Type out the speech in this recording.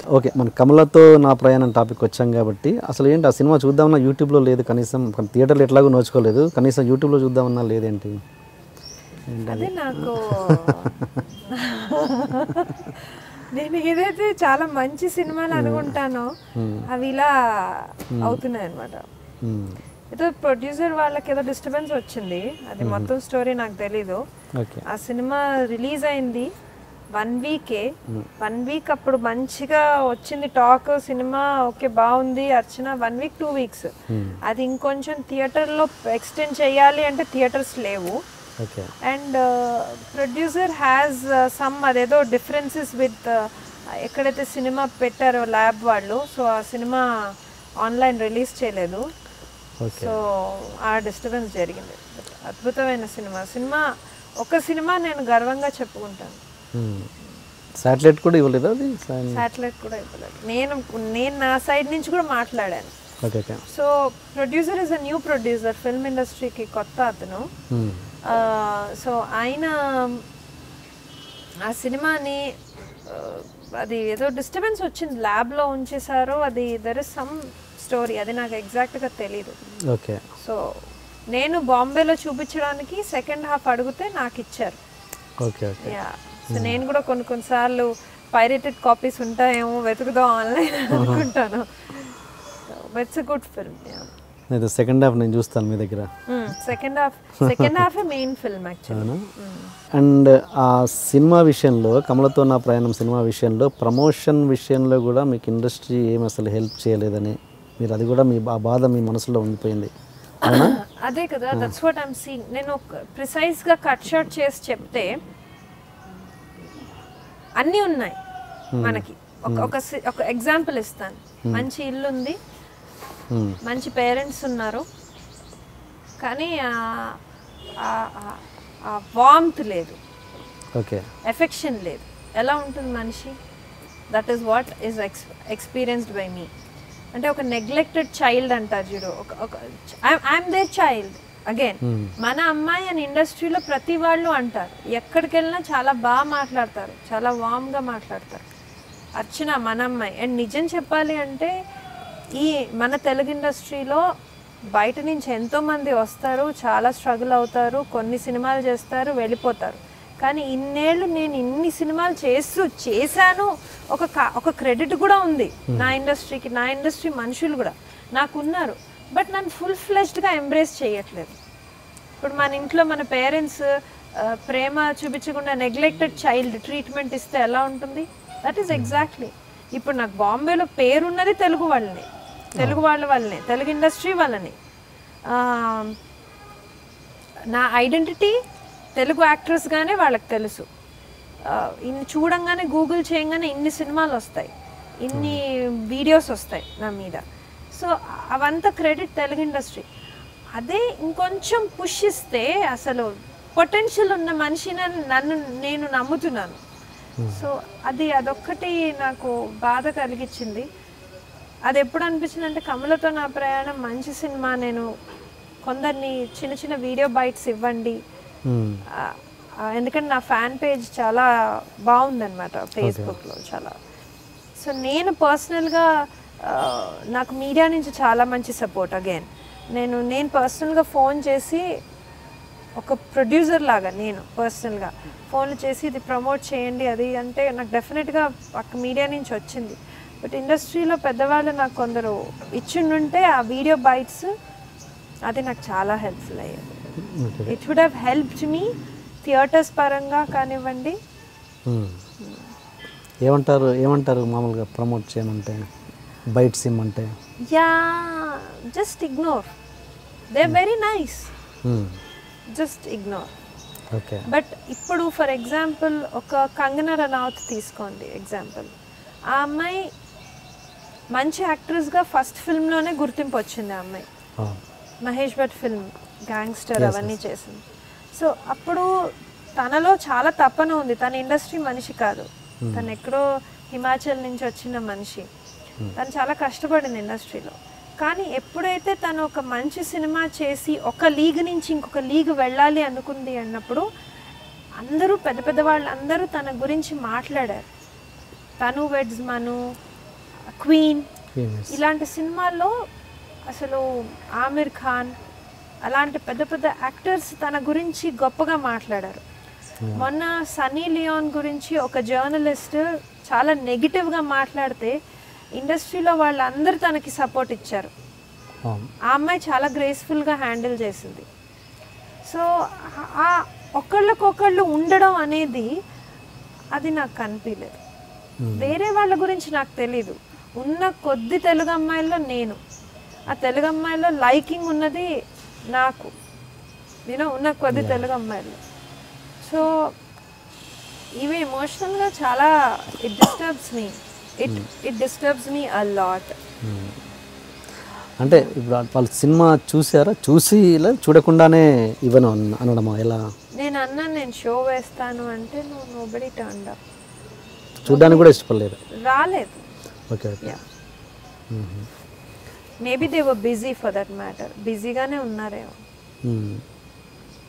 Okay మన కమలతో నా ప్రయాణం టాపిక్ వచ్చాం కాబట్టి అసలు ఏంటి ఆ సినిమా చూద్దామన్నా యూట్యూబ్లో లేదు కనీసం మన థియేటర్లో ఎట్లాగో నోచుకోలేదు కనీసం యూట్యూబ్లో చూద్దామన్నా లేదేంటి అదే నాకు నేను ఏదైతే చాలా మంచి సినిమాలు అనుకుంటానో అవి ఇలా అవుతున్నాయి అనమాట మ్మ్. ఏదో ప్రొడ్యూసర్ వాళ్ళకి ఏదో డిస్టర్బెన్స్ వచ్చింది అది మొత్తం స్టోరీ నాకు తెలీదు ఓకే ఆ సినిమా రిలీజ్ అయింది వన్ వీకే వన్ వీక్ అప్పుడు మంచిగా వచ్చింది టాక్ సినిమా ఓకే బాగుంది Archana one week two weeks అది ఇంకొంచెం థియేటర్లో ఎక్స్టెండ్ చేయాలి అంటే థియేటర్స్ లేవు okay and producer has some అదేదో డిఫరెన్సెస్ విత్ ఎక్కడైతే సినిమా పెట్టారో ల్యాబ్ వాళ్ళు సో ఆ సినిమా ఆన్లైన్ రిలీజ్ చేయలేదు ఓకే సో ఆ డిస్టర్బెన్స్ జరిగింది అద్భుతమైన సినిమా సినిమా ఒక సినిమా నేను గర్వంగా చెప్పుకుంటాను శాటిలైట్ కూడా ఇవ్వలేదు అది సా- శాటిలైట్ కూడా ఇవ్వలేదు నేను నేను నా సైడ్ నుంచి కూడా మాట్లాడాను okay okay so producer is a new producer film ఇండస్ట్రీకి కొత్త అతను మ్మ్. సో ఆయన ఆ సినిమాని ఆ, అది ఏదో డిస్టర్బెన్స్ వచ్చింది ల్యాబ్లో ఉంచేసారు అది దర్ ఇస్ సమ్ స్టోరీ అది నాకు ఎగ్జాక్ట్గా తెలీదు ఓకే సో నేను బాంబేలో చూపించడానికి సెకండ్ హాఫ్ అడిగితే నాకు ఇచ్చారు ఓకే ఓకే యా సో నేను కూడా కొన్ని కొన్నిసార్లు పైరేటెడ్ కాపీస్ ఉంటాయేమో వెతుకుదాం ఆన్లైన్ అనుకుంటాను ఇట్స్ అ గుడ్ ఫిల్మ్ అయితే సెకండ్ హాఫ్ నేను చూస్తాను మీ దగ్గర second half second half main film actually అవునా అండ్ ఆ సినిమా విషయంలో కమలతో నా ప్రయాణం సినిమా విషయంలో ప్రమోషన్ విషయంలో కూడా మీకు ఇండస్ట్రీ ఏమి అసలు హెల్ప్ చేయలేదని మీరు అది కూడా మీ ఆ బాధ మీ మనసులో ఉండిపోయింది అవునా అదే కదా దట్స్ వాట్ ఐమ్ సీయింగ్ నేను ప్రిసైజ్ గా కట్ షార్ట్ చేసి చెప్తే అన్నీ ఉన్నాయి మనకి ఒక ఒక సి- ఒక ఎగ్జాంపుల్ ఇస్తాను మంచి ఇల్లు ఉంది మ్మ్. మంచి పేరెంట్స్ ఉన్నారు కానీ ఆ వామ్త్ లేదు ఓకే ఎఫెక్షన్ లేదు ఎలా ఉంటుంది మనిషి that is what is ex experienced by me అంటే ఒక నెగ్లెక్టెడ్ చైల్డ్ అంటారు చూడు ఒక ఒక ఐఎమ్ దేర్ చైల్డ్ అగైన్ మన అమ్మాయి అని ఇండస్ట్రీలో ప్రతి వాళ్ళు అంటారు ఎక్కడికి వెళ్ళినా చాలా బాగా మాట్లాడతారు చాలా వామ్గా మాట్లాడతారు అర్చన మన అమ్మాయి అండ్ నిజం చెప్పాలి అంటే ఈ మన తెలుగు ఇండస్ట్రీలో బయట నుంచి ఎంతో మంది వస్తారు చాలా స్ట్రగుల్ అవుతారు కొన్ని సినిమాలు చేస్తారు వెళ్ళిపోతారు కానీ ఇన్నేళ్ళు నేను ఇన్ని సినిమాలు చేస్తూ చేశాను ఒక కా- ఒక క్రెడిట్ కూడా ఉంది నా ఇండస్ట్రీకి నా ఇండస్ట్రీ మనుషులు కూడా నాకు ఉన్నారు బట్ నన్ను ఫుల్ ఫ్లెజ్డ్గా ఎంబ్రేస్ చేయట్లేదు ఇప్పుడు మన ఇంట్లో మన పేరెంట్స్ ప్రేమ చూపించకుండా నెగ్లెక్టెడ్ చైల్డ్ ట్రీట్మెంట్ ఇస్తే ఎలా ఉంటుంది దట్ ఈస్ ఎగ్జాక్ట్లీ ఇప్పుడు నాకు బాంబేలో పేరున్నది తెలుగు వాళ్ళని తెలుగు వాళ్ళ వల్లనే తెలుగు ఇండస్ట్రీ వల్లనే ఆ, నా ఐడెంటిటీ తెలుగు యాక్ట్రెస్గానే వాళ్ళకి తెలుసు ఆ, ఇన్ని చూడంగానే గూగుల్ చేయగానే ఇన్ని సినిమాలు వస్తాయి ఇన్ని వీడియోస్ వస్తాయి నా మీద సో అవంతా క్రెడిట్ తెలుగు ఇండస్ట్రీ అదే ఇంకొంచెం పుష్ ఇస్తే అసలు పొటెన్షియల్ ఉన్న మనిషిని నన్ను నేను నమ్ముతున్నాను సో అది అదొక్కటి నాకు బాధ కలిగించింది అది ఎప్పుడు అనిపించింది అంటే కమలతో నా ప్రయాణం మంచి సినిమా నేను కొందరిని చిన్న చిన్న వీడియో బైట్స్ ఇవ్వండి మ్మ్. ఆ, ఆ, ఎందుకంటే నా ఫ్యాన్ పేజ్ చాలా బాగుందన్నమాట ఫేస్బుక్లో చాలా సో నేను పర్సనల్గా నాకు మీడియా నుంచి చాలా మంచి సపోర్ట్ అగైన్ నేను నేను పర్సనల్గా ఫోన్ చేసి ఒక ప్రొడ్యూసర్ లాగా నేను పర్సనల్గా ఫోన్లు చేసి ఇది ప్రమోట్ చేయండి అది అంటే నాకు డెఫినెట్గా పక్క మీడియా నుంచి వచ్చింది బట్ ఇండస్ట్రీలో పెద్దవాళ్ళు నాకు కొందరు ఇచ్చిండుంటే ఆ వీడియో బైట్స్ అది నాకు చాలా హెల్ప్ఫుల్ అయ్యేది okay it would have helped me theatres పరంగా కానివ్వండి మ్మ్. ఏమంటారు ఏమంటారు మామూలుగా ప్రమోట్ చేయమంటే బైట్ సిమ్ అంటే yeah just ignore they very nice hmm. Just ignore okay but ఇప్పుడు ఫర్ ఎగ్జాంపుల్ ఒక కంగనా రనౌత్ తీసుకోండి ఎగ్జాంపుల్ ఆ అమ్మాయి మంచి యాక్ట్రెస్గా ఫస్ట్ ఫిల్మ్లోనే గుర్తింపు వచ్చింది ఆ అమ్మాయి ఆ. మహేష్ భట్ ఫిల్మ్ గ్యాంగ్స్టర్ అవన్నీ చేసింది సో అప్పుడు తనలో చాలా తపన ఉంది తన ఇండస్ట్రీ మనిషి కాదు తను ఎక్కడో హిమాచల్ నుంచి వచ్చిన మనిషి తను చాలా కష్టపడింది ఇండస్ట్రీలో కానీ ఎప్పుడైతే తను ఒక మంచి సినిమా చేసి ఒక లీగ్ నుంచి ఇంకొక లీగ్ వెళ్ళాలి అనుకుంది అన్నప్పుడు అందరూ పెద్ద పెద్ద వాళ్ళు అందరూ తన గురించి మాట్లాడారు తను వెడ్స్ మను క్వీన్ Famous. ఇలాంటి సినిమాల్లో అసలు ఆమిర్ ఖాన్ అలాంటి పెద్ద పెద్ద యాక్టర్స్ తన గురించి గొప్పగా మాట్లాడారు మొన్న సనీ లియోన్ గురించి ఒక జర్నలిస్ట్ చాలా నెగిటివ్గా మాట్లాడితే ఇండస్ట్రీలో వాళ్ళందరూ తనకి సపోర్ట్ ఇచ్చారు అవును. ఆ అమ్మాయి చాలా గ్రేస్ఫుల్గా హ్యాండిల్ చేసింది సో ఆ ఒకళ్ళకొకళ్ళు ఉండడం అనేది అది నాకు కనిపించలేదు వేరే వాళ్ళ గురించి నాకు తెలీదు ఉన్న కొద్ది తెలుగు అమ్మాయిల్లో నేను ఆ తెలుగు అమ్మాయిలో లైకింగ్ ఉన్నది నాకు నేను ఉన్న కొద్ది తెలుగు అమ్మాయిలు సో ఇవి ఎమోషనల్గా చాలా it disturbs me it it disturbs me a lot hmm. అంటే ఇప్పుడు వాళ్ళు సినిమా చూసారా చూసి ఇలా చూడకుండానే ఇవ్వను అన్న- అనడమా ఎలా నేను అన్నా నేను షో వేస్తాను అంటే నువ్వు నోబడి టర్న్ అప్ చూడడానికి కూడా ఇష్టపడలేదు రాలేదు okay okay yeah maybe they were busy for that matter బిజీగానే ఉన్నారేమో మ్మ్.